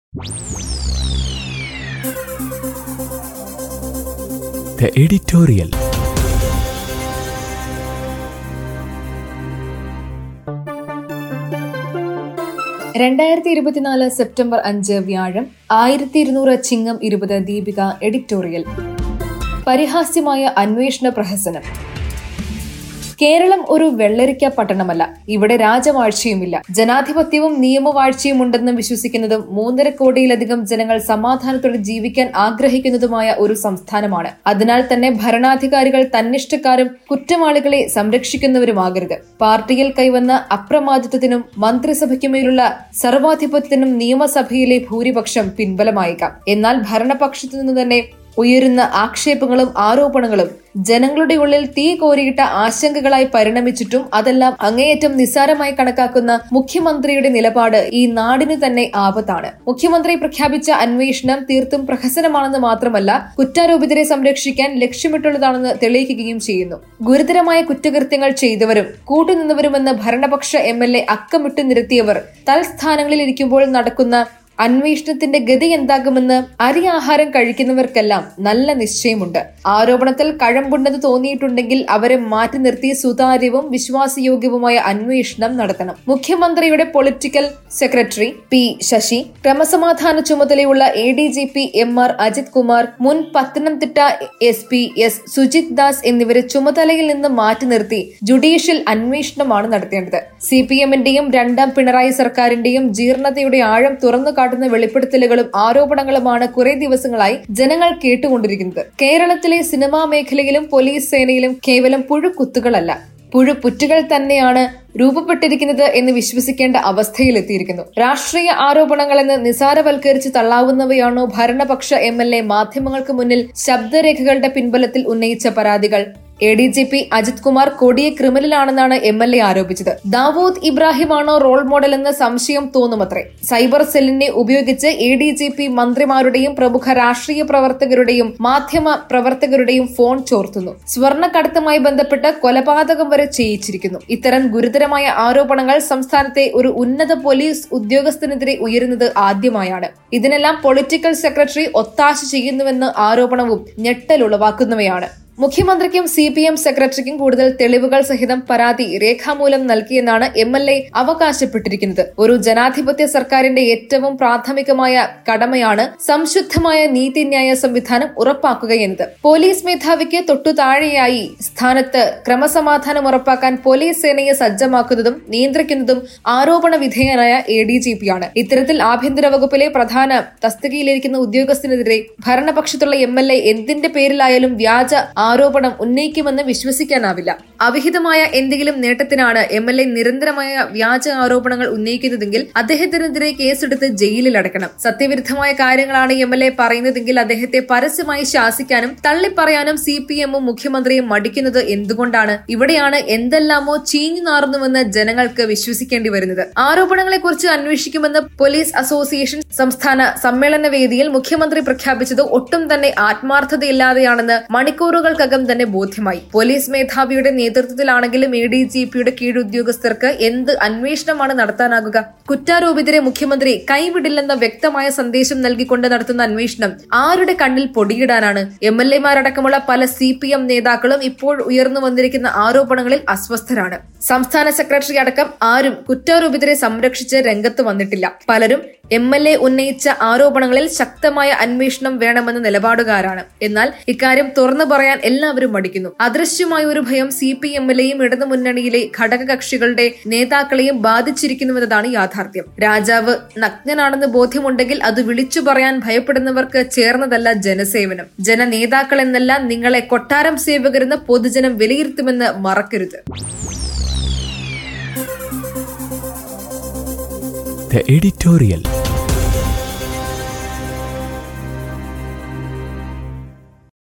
The editorial. രണ്ടായിരത്തി ഇരുപത്തിനാല് September അഞ്ച് വ്യാഴം ആയിരത്തി ഇരുന്നൂറ് ചിങ്ങം ഇരുപത് ദീപിക എഡിറ്റോറിയൽ പരിഹാസ്യമായ അന്വേഷണ പ്രഹസനം കേരളം ഒരു വെള്ളരിക്ക പട്ടണമല്ല ഇവിടെ രാജവാഴ്ചയുമില്ല ജനാധിപത്യവും നിയമവാഴ്ചയും ഉണ്ടെന്ന് വിശ്വസിക്കുന്നതും മൂന്നര കോടിയിലധികം ജനങ്ങൾ സമാധാനത്തോടെ ജീവിക്കാൻ ആഗ്രഹിക്കുന്നതുമായ ഒരു സംസ്ഥാനമാണ് അതിനാൽ തന്നെ ഭരണാധികാരികൾ തന്നിഷ്ടക്കാരും കുറ്റവാളികളെ സംരക്ഷിക്കുന്നവരുമാകരുത് പാർട്ടിയിൽ കൈവന്ന അപ്രമാദിത്വത്തിനും മന്ത്രിസഭയ്ക്കുമേലുള്ള സർവാധിപത്യത്തിനും നിയമസഭയിലെ ഭൂരിപക്ഷം പിൻബലമായേക്കാം എന്നാൽ ഭരണപക്ഷത്തു നിന്ന് തന്നെ ഉയരുന്ന ആക്ഷേപങ്ങളും ആരോപണങ്ങളും ജനങ്ങളുടെ ഉള്ളിൽ തീ കോരിയിട്ട ആശങ്കകളായി പരിണമിച്ചിട്ടും അതെല്ലാം അങ്ങേയറ്റം നിസ്സാരമായി കണക്കാക്കുന്ന മുഖ്യമന്ത്രിയുടെ നിലപാട് ഈ നാടിന് തന്നെ ആപത്താണ് മുഖ്യമന്ത്രി പ്രഖ്യാപിച്ച അന്വേഷണം തീർത്തും പ്രഹസനമാണെന്ന് മാത്രമല്ല കുറ്റാരോപിതരെ സംരക്ഷിക്കാൻ ലക്ഷ്യമിട്ടുള്ളതാണെന്ന് തെളിയിക്കുകയും ചെയ്യുന്നു ഗുരുതരമായ കുറ്റകൃത്യങ്ങൾ ചെയ്തവരും കൂട്ടുനിന്നവരുമെന്ന് ഭരണപക്ഷ എം എൽ എ അക്കമിട്ട് നിരത്തിയവർ തൽസ്ഥാനങ്ങളിൽ ഇരിക്കുമ്പോൾ നടക്കുന്ന അന്വേഷണത്തിന്റെ ഗതി എന്താകുമെന്ന് അരി ആഹാരം കഴിക്കുന്നവർക്കെല്ലാം നല്ല നിശ്ചയമുണ്ട് ആരോപണത്തിൽ കഴമ്പുണ്ടെന്ന് തോന്നിയിട്ടുണ്ടെങ്കിൽ അവരെ മാറ്റി നിർത്തി സുതാര്യവും വിശ്വാസയോഗ്യവുമായ അന്വേഷണം നടത്തണം മുഖ്യമന്ത്രിയുടെ പൊളിറ്റിക്കൽ സെക്രട്ടറി പി ശശി ക്രമസമാധാന ചുമതലയുള്ള A D G P M R Ajith Kumar മുൻ Pathanamthitta S P S Sujith Das എന്നിവരെ ചുമതലയിൽ നിന്ന് മാറ്റി നിർത്തി ജുഡീഷ്യൽ അന്വേഷണമാണ് നടത്തേണ്ടത് സി പി എമ്മിന്റെയും രണ്ടാം പിണറായി സർക്കാരിന്റെയും ജീർണതയുടെ ആഴം തുറന്നു കാട്ടുന്ന വെളിപ്പെടുത്തലുകളും ആരോപണങ്ങളുമാണ് കുറെ ദിവസങ്ങളായി ജനങ്ങൾ കേട്ടുകൊണ്ടിരിക്കുന്നത് കേരളത്തിലെ സിനിമാ മേഖലയിലും പോലീസ് സേനയിലും കേവലം പുഴുക്കുത്തുകളല്ല പുഴുപുറ്റുകൾ തന്നെയാണ് രൂപപ്പെട്ടിരിക്കുന്നത് എന്ന് വിശ്വസിക്കേണ്ട അവസ്ഥയിലെത്തിയിരിക്കുന്നു രാഷ്ട്രീയ ആരോപണങ്ങളെന്ന് നിസാരവൽക്കരിച്ച് തള്ളാവുന്നവയാണോ ഭരണപക്ഷ എം എൽ എ മാധ്യമങ്ങൾക്ക് മുന്നിൽ ശബ്ദരേഖകളുടെ പിൻബലത്തിൽ ഉന്നയിച്ച പരാതികൾ A D G P Ajith Kumar കൊടിയ ക്രിമിനലാണെന്നാണ് എം എൽ എ ആരോപിച്ചത് ദാവൂദ് ഇബ്രാഹിമാണോ റോൾ മോഡൽ എന്ന് സംശയം തോന്നുമത്രേ സൈബർ സെല്ലിനെ ഉപയോഗിച്ച് എ ഡി ജി പി മന്ത്രിമാരുടെയും പ്രമുഖ രാഷ്ട്രീയ പ്രവർത്തകരുടെയും മാധ്യമ പ്രവർത്തകരുടെയും ഫോൺ ചോർത്തുന്നു സ്വർണ്ണക്കടത്തുമായി ബന്ധപ്പെട്ട് കൊലപാതകം വരെ ചെയ്യിച്ചിരിക്കുന്നു ഇത്തരം ഗുരുതരമായ ആരോപണങ്ങൾ സംസ്ഥാനത്തെ ഒരു ഉന്നത പോലീസ് ഉദ്യോഗസ്ഥനെതിരെ ഉയരുന്നത് ആദ്യമായാണ് ഇതിനെല്ലാം പൊളിറ്റിക്കൽ സെക്രട്ടറി ഒത്താശ ചെയ്യുന്നുവെന്ന ആരോപണവും ഞെട്ടലുളവാക്കുന്നവയാണ് മുഖ്യമന്ത്രിക്കും സി പി എം സെക്രട്ടറിക്കും കൂടുതൽ തെളിവുകൾ സഹിതം പരാതി രേഖാമൂലം നൽകിയെന്നാണ് എം എൽ എ അവകാശപ്പെട്ടിരിക്കുന്നത് ഒരു ജനാധിപത്യ സർക്കാരിന്റെ ഏറ്റവും പ്രാഥമികമായ കടമയാണ് സംശുദ്ധമായ നീതിന്യായ സംവിധാനം ഉറപ്പാക്കുക എന്നത് പോലീസ് മേധാവിക്ക് തൊട്ടു താഴെയായി സ്ഥാനത്ത് ക്രമസമാധാനം ഉറപ്പാക്കാൻ പോലീസ് സേനയെ സജ്ജമാക്കുന്നതും നിയന്ത്രിക്കുന്നതും ആരോപണ വിധേയനായ എ ഡി ജി പി ആണ് ഇത്തരത്തിൽ ആഭ്യന്തര വകുപ്പിലെ പ്രധാന തസ്തികയിലിരിക്കുന്ന ഉദ്യോഗസ്ഥനെതിരെ ഭരണപക്ഷത്തുള്ള എം എൽ എ എന്തിന്റെ പേരിലായാലും വ്യാജ ആരോപണം ഉന്നയിക്കുമെന്ന് വിശ്വസിക്കാനാവില്ല അവിഹിതമായ എന്തെങ്കിലും നേട്ടത്തിനാണ് എം എൽ എ നിരന്തരമായ വ്യാജ ആരോപണങ്ങൾ ഉന്നയിക്കുന്നതെങ്കിൽ അദ്ദേഹത്തിനെതിരെ കേസെടുത്ത് ജയിലിൽ അടക്കണം സത്യവിരുദ്ധമായ കാര്യങ്ങളാണ് എം എൽ എ പറയുന്നതെങ്കിൽ അദ്ദേഹത്തെ പരസ്യമായി ശാസിക്കാനും തള്ളിപ്പറയാനും സി പി എമ്മും മുഖ്യമന്ത്രിയും മടിക്കുന്നത് എന്തുകൊണ്ടാണ് ഇവിടെയാണ് എന്തെല്ലാമോ ചീഞ്ഞു നാറുന്നുവെന്ന് ജനങ്ങൾക്ക് വിശ്വസിക്കേണ്ടി വരുന്നത് ആരോപണങ്ങളെക്കുറിച്ച് അന്വേഷിക്കുമെന്ന് പോലീസ് അസോസിയേഷൻ സംസ്ഥാന സമ്മേളന വേദിയിൽ മുഖ്യമന്ത്രി പ്രഖ്യാപിച്ചത് ഒട്ടും തന്നെ ആത്മാർത്ഥതയില്ലാതെയാണെന്ന് മണിക്കൂറുകൾക്കകം തന്നെ ബോധ്യമായി പോലീസ് മേധാവിയുടെ നേതൃത്വത്തിലാണെങ്കിലും എ ഡി ജി പിയുടെ കീഴുദ്യോഗസ്ഥർക്ക് എന്ത് അന്വേഷണമാണ് നടത്താനാകുക കുറ്റാരോപിതരെ മുഖ്യമന്ത്രി കൈവിടില്ലെന്ന വ്യക്തമായ സന്ദേശം നൽകിക്കൊണ്ട് നടത്തുന്ന അന്വേഷണം ആരുടെ കണ്ണിൽ പൊടിയിടാനാണ് എം എൽ എമാരടക്കമുള്ള പല സി പി എം നേതാക്കളും ഇപ്പോൾ ഉയർന്നു വന്നിരിക്കുന്ന ആരോപണങ്ങളിൽ അസ്വസ്ഥരാണ് സംസ്ഥാന സെക്രട്ടറി അടക്കം ആരും കുറ്റാരോപിതരെ സംരക്ഷിച്ച് രംഗത്ത് വന്നിട്ടില്ല പലരും എം എൽ എ ഉന്നയിച്ച ആരോപണങ്ങളിൽ ശക്തമായ അന്വേഷണം വേണമെന്ന നിലപാടുകാരാണ് എന്നാൽ ഇക്കാര്യം തുറന്നു പറയാൻ എല്ലാവരും മടിക്കുന്നു അദൃശ്യമായ ഒരു ഭയം സി പി എമ്മിലെയും ഇടതുമുന്നണിയിലെ ഘടകകക്ഷികളുടെ നേതാക്കളെയും ബാധിച്ചിരിക്കുന്നുവെന്നതാണ് യാഥാർത്ഥ്യം രാജാവ് നഗ്നനാണെന്ന് ബോധ്യമുണ്ടെങ്കിൽ അത് വിളിച്ചു പറയാൻ ഭയപ്പെടുന്നവർക്ക് ചേർന്നതല്ല ജനസേവനം ജനനേതാക്കൾ എന്നല്ല നിങ്ങളെ കൊട്ടാരം സേവകരെന്ന് പൊതുജനം വിലയിരുത്തുമെന്ന് മറക്കരുത് The editorial.